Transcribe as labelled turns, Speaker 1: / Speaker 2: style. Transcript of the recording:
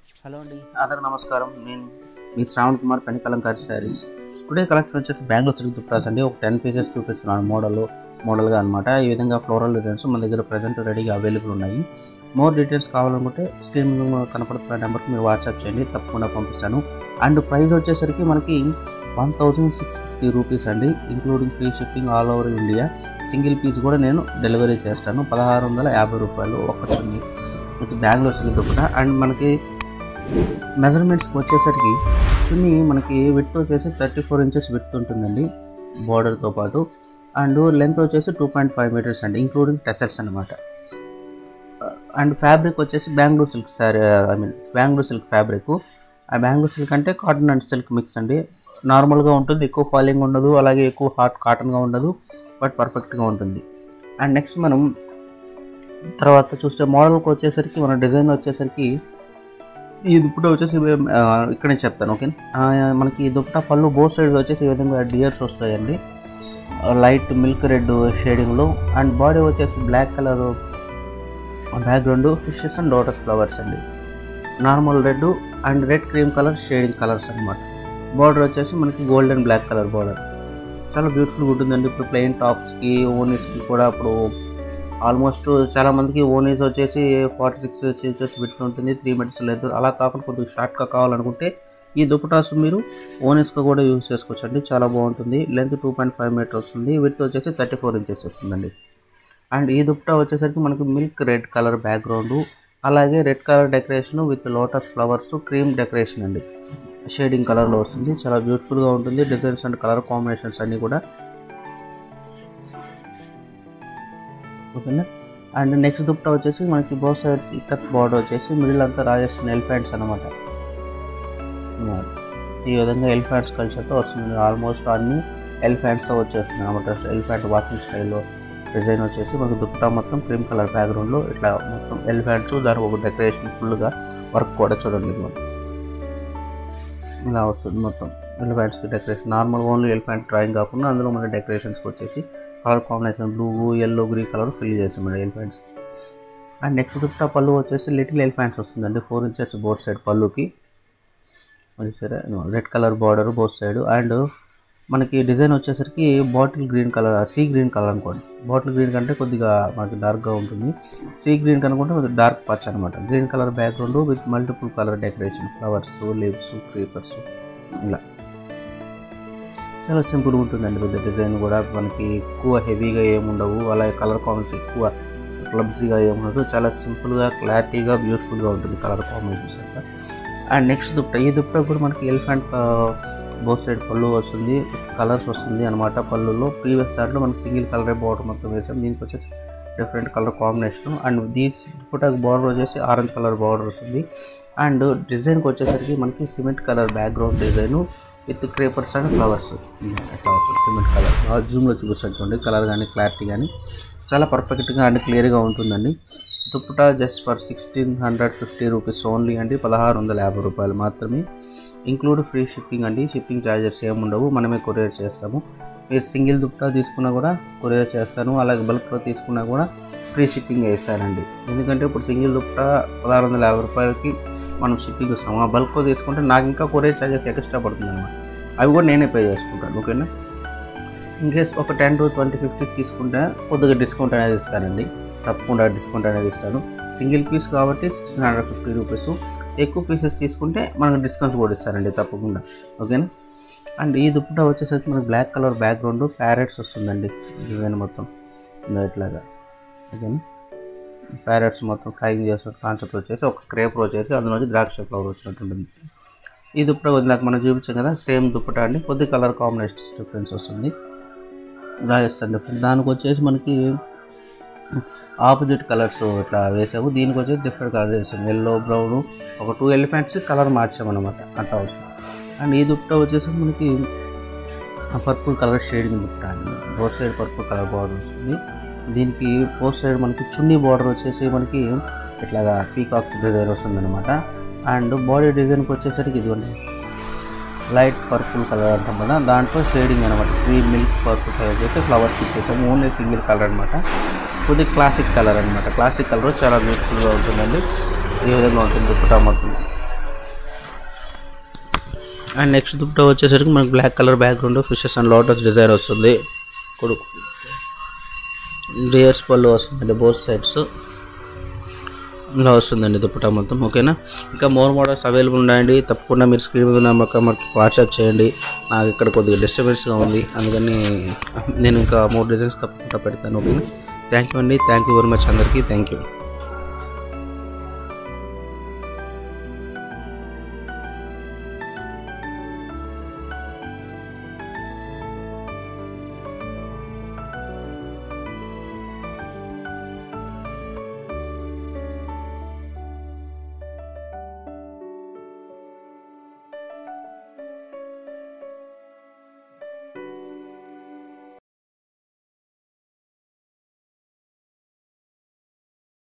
Speaker 1: hello అండి అందరూ నమస్కారం నేను మీ Shravan Kumar pen kalamkari sarees today collection వచ్చేసి బెంగళూరు సిల్క్ దుప్టాస్ అండి ఒక టెన్ పీసెస్ చూపిస్తున్నాను మోడల్ మోడల్గా అనమాట ఈ విధంగా ఫ్లోరల్ డిజైన్స్ మన దగ్గర ప్రజెంట్ రెడీగా అవైలబుల్ ఉన్నాయి మోర్ డీటెయిల్స్ కావాలనుకుంటే స్క్రీన్ మీద కనపడుతున్న నెంబర్కి మీరు వాట్సాప్ చేయండి తప్పకుండా పంపిస్తాను అండ్ ప్రైస్ వచ్చేసరికి మనకి one thousand six fifty rupees అండి including free shipping all over India single piece కూడా నేను డెలివరీ చేస్తాను పదహారు వందల యాభై రూపాయలు ఒక్క చున్నీ విత్ బెంగళూరు సిల్క్ దుప్పట అండ్ మనకి మెజర్మెంట్స్కి వచ్చేసరికి చున్నీ మనకి విడ్త్ వచ్చేసి థర్టీ ఫోర్ ఇంచెస్ విడ్త్ ఉంటుందండి బార్డర్తో పాటు అండ్ లెంత్ వచ్చేసి టూ పాయింట్ ఫైవ్ మీటర్స్ అండి ఇంక్లూడింగ్ టెసెట్స్ అనమాట అండ్ ఫ్యాబ్రిక్ వచ్చేసి Bengaluru silk sorry I mean Bengaluru silk fabric ఆ బెంగళూరు సిల్క్ అంటే కాటన్ అండ్ సిల్క్ మిక్స్ అండి నార్మల్గా ఉంటుంది ఎక్కువ ఫాలింగ్ ఉండదు అలాగే ఎక్కువ హాట్ కాటన్గా ఉండదు బట్ పర్ఫెక్ట్గా ఉంటుంది అండ్ నెక్స్ట్ మనం తర్వాత చూస్తే మోడల్కి వచ్చేసరికి మన డిజైన్ వచ్చేసరికి ఈ దుప్పట వచ్చేసి ఆ, ఇక్కడ నేను చెప్తాను ఓకే మనకి ఈ దుప్పట పళ్ళు బోత్ సైడ్ వచ్చేసి ఈ విధంగా డియర్స్ వస్తాయండి లైట్ మిల్క్ రెడ్ షేడింగ్లో అండ్ బాడీ వచ్చేసి black colour background fishes and lotus flowers అండి normal red and red cream colour shading colours అనమాట బార్డర్ వచ్చేసి మనకి గోల్డెన్ బ్లాక్ కలర్ బార్డర్ చాలా బ్యూటిఫుల్గా ఉంటుందండి ఇప్పుడు ప్లెయిన్ టాప్స్కి ఓనీస్కి కూడా ఇప్పుడు ఆల్మోస్ట్ చాలా మందికి ఓనీస్ వచ్చేసి ఫార్టీ సిక్స్ ఇంచెస్ విడ్త్ ఉంటుంది త్రీ మీటర్స్ లేదు అలా కాకుండా కొద్దిగా షార్ట్గా కావాలనుకుంటే ఈ దుపటాస్ మీరు ఓనీస్గా కూడా యూస్ చేసుకోవచ్చు అండి చాలా బాగుంటుంది length two point five meter వస్తుంది విడ్త్ వచ్చేసి థర్టీ ఫోర్ ఇంచెస్ వస్తుందండి అండ్ ఈ దుపటా వచ్చేసరికి మనకి మిల్క్ రెడ్ కలర్ బ్యాక్గ్రౌండ్ అలాగే red colour decoration with lotus flowers cream decoration అండి షేడింగ్ కలర్లో వస్తుంది చాలా బ్యూటిఫుల్గా ఉంటుంది డిజైన్స్ అండ్ కలర్ కాంబినేషన్స్ అన్నీ కూడా ఓకేనా అండ్ నెక్స్ట్ దుప్పట వచ్చేసి మనకి బోత్ సైడ్స్ ఇక్కత్ బార్డర్ వచ్చేసి మిడిల్ అంతా రాజస్థాన్ ఎలిఫెంట్స్ అనమాట ఈ విధంగా ఎలిఫెంట్స్ కల్చర్తో వస్తుంది ఆల్మోస్ట్ అన్ని ఎలిఫెంట్స్తో వచ్చేస్తుంది అనమాట ఎలిఫెంట్ వాకింగ్ స్టైల్లో డిజైన్ వచ్చేసి మనకి దుప్పట మొత్తం క్రీమ్ కలర్ బ్యాక్గ్రౌండ్లో ఇట్లా మొత్తం ఎలిఫెంట్స్ దానికి ఒక డెకరేషన్ ఫుల్గా వర్క్ కూడా చూడండి ఇది మనం ఇలా వస్తుంది మొత్తం ఎలిఫెంట్స్కి decoration normal only elephant drawing కాకుండా అందులో మన డెకరేషన్స్కి వచ్చేసి colour combination blue yellow green colour fill చేసాం మన ఎలిఫెంట్స్ అండ్ నెక్స్ట్ దుప్పటా పళ్ళు వచ్చేసి లిటిల్ ఎలిఫెంట్స్ వస్తుందండి ఫోర్ ఇంచెస్ బోత్ సైడ్ పళ్ళుకి అది సరే red colour border both side and మనకి డిజైన్ వచ్చేసరికి bottle green colour sea green colour అనుకోండి బాటిల్ గ్రీన్ కంటే కొద్దిగా మనకి డార్క్గా ఉంటుంది సీ గ్రీన్ కనుకుంటే కొద్దిగా డార్క్ పచ్చ అనమాట green colour background with multiple colour decoration flowers leaves creepers ఇలా చాలా సింపుల్గా ఉంటుందండి పెద్ద డిజైన్ కూడా మనకి ఎక్కువ హెవీగా ఏముండవు అలాగే కలర్ కాంబినేషన్ ఎక్కువ క్లబ్సీగా ఏముండదు చాలా సింపుల్గా క్లారిటీగా బ్యూటిఫుల్గా ఉంటుంది కలర్ కాంబినేషన్స్ అంతా అండ్ నెక్స్ట్ దుప్పట ఈ దుప్పట కూడా మనకి ఎలిఫెంట్ బోత్ సైడ్ పళ్ళు వస్తుంది కలర్స్ వస్తుంది అనమాట పళ్ళులో ప్రీవియస్ దాంట్లో మనకి సింగిల్ కలరే బార్డర్ మొత్తం వేసాం దీనికి వచ్చేసి డిఫరెంట్ కలర్ కాంబినేషన్ అండ్ దీని దుప్పటకు బార్డర్ వచ్చేసి ఆరెంజ్ కలర్ బార్డర్ వస్తుంది అండ్ డిజైన్కి వచ్చేసరికి మనకి cement colour background design with creepers and flowers అట్లా వస్తుంది సిమెంట్ కలర్ జూమ్లో చూపిస్తాను చూడండి కలర్ కానీ క్లారిటీ కానీ చాలా పర్ఫెక్ట్గా అండ్ క్లియర్గా ఉంటుందండి dupatta just for sixteen hundred fifty rupees only అండి పదహారు వందల యాభై రూపాయలు మాత్రమే ఇంక్లూడ్ ఫ్రీ షిప్పింగ్ అండి షిప్పింగ్ ఛార్జెస్ ఏమి ఉండవు మనమే కొరియర్ చేస్తాము మీరు సింగిల్ దుప్పట తీసుకున్నా కూడా కొరియర్ చేస్తాను అలాగే బల్క్లో తీసుకున్నా కూడా ఫ్రీ షిప్పింగ్ వేస్తానండి ఎందుకంటే ఇప్పుడు సింగిల్ దుప్పట పదహారు వందల యాభై రూపాయలకి మనం షిప్పింగ్ ఇస్తాము ఆ బల్క్లో తీసుకుంటే నాకు ఇంకా కొరియర్ ఛార్జెస్ ఎక్స్ట్రా పడుతుంది అనమాట అవి కూడా నేనే పే చేసుకుంటాను ఓకేనా ఇన్ కేస్ ఒక టెన్ టు ట్వంటీ ఫిఫ్టీస్ తీసుకుంటే కొద్దిగా డిస్కౌంట్ అనేది ఇస్తానండి తప్పకుండా డిస్కౌంట్ అనేది ఇస్తాను సింగిల్ పీస్ కాబట్టి సిక్స్టీన్ హండ్రెడ్ ఫిఫ్టీ రూపీస్ ఎక్కువ పీసెస్ తీసుకుంటే మనకు డిస్కౌంట్స్ కూడా ఇస్తారండి తప్పకుండా ఓకేనా అండ్ ఈ దుప్పట వచ్చేసరికి మనకి బ్లాక్ కలర్ బ్యాక్గ్రౌండ్ ప్యారెట్స్ వస్తుందండి డిజైన్ మొత్తం ఇదో ఇట్లాగా ఓకేనా ప్యారెట్స్ మొత్తం ఫ్లయింగ్ చేస్తున్న కాన్సెప్ట్ వచ్చేసి ఒక క్రేప్ వచ్చేసి అందులో ద్రాక్ష ఫ్లవర్ వచ్చినట్టు ఉంటుంది ఈ దుప్పట ఇందాక మనం చూపించాం కదా సేమ్ దుప్పట అండి కొద్ది కలర్ కాంబినేషన్ డిఫరెన్స్ వస్తుంది రాజస్థాన్ డిఫరెంట్ దానికి వచ్చేసి మనకి ఆపోజిట్ కలర్స్ ఇట్లా వేసాము దీనికి వచ్చేసి డిఫరెంట్ కలర్ వేసాము ఎల్లో బ్రౌన్ ఒక టూ ఎలిఫెంట్స్ కలర్ మార్చామన్నమాట అట్లా వస్తుంది అండ్ ఈ దుప్పట వచ్చేసి మనకి పర్పుల్ కలర్ షేడింగ్ దుప్పట అండి both side purple colour border వస్తుంది దీనికి బోత్ సైడ్ మనకి చున్నీ బార్డర్ వచ్చేసి మనకి ఇట్లాగా పీకాక్స్ డిజైన్ వస్తుంది అనమాట అండ్ బాడీ డిజైన్కి వచ్చేసరికి ఇదిగోండి లైట్ పర్పుల్ కలర్ అంటాం కదా దాంట్లో షేడింగ్ అనమాట క్రీమ్ మిల్క్ పర్పుల్ కలర్ చేసి ఫ్లవర్స్ ఇచ్చేసాము ఓన్లీ సింగిల్ కలర్ అనమాట కొద్ది క్లాసిక్ కలర్ అనమాట క్లాసిక్ కలర్ చాలా బ్యూటిఫుల్గా ఉంటుందండి ఈ విధంగా ఉంటుంది దుప్పటా మొత్తం అండ్ నెక్స్ట్ దుప్పటా వచ్చేసరికి మనకి black colour background fishes and lotus design వస్తుంది కొడుకు రియర్స్ పళ్ళు వస్తుందండి బోత్ సైడ్స్ ఇలా వస్తుందండి దుప్పటా మొత్తం ఓకేనా ఇంకా మోర్ మోడల్స్ అవైలబుల్ ఉన్నాయండి తప్పకుండా మీరు స్క్రీన్ మీద నమ్మకం మనకి వాట్సాప్ చేయండి నాకు ఇక్కడ కొద్దిగా డిస్టర్బెన్స్గా ఉంది అందుకని నేను ఇంకా మోర్ డిజైన్స్ తప్పకుండా పెడతాను ఓకేనా థ్యాంక్ యూ అండి థ్యాంక్ యూ వెరీ మచ్ అందరికీ థ్యాంక్ యూ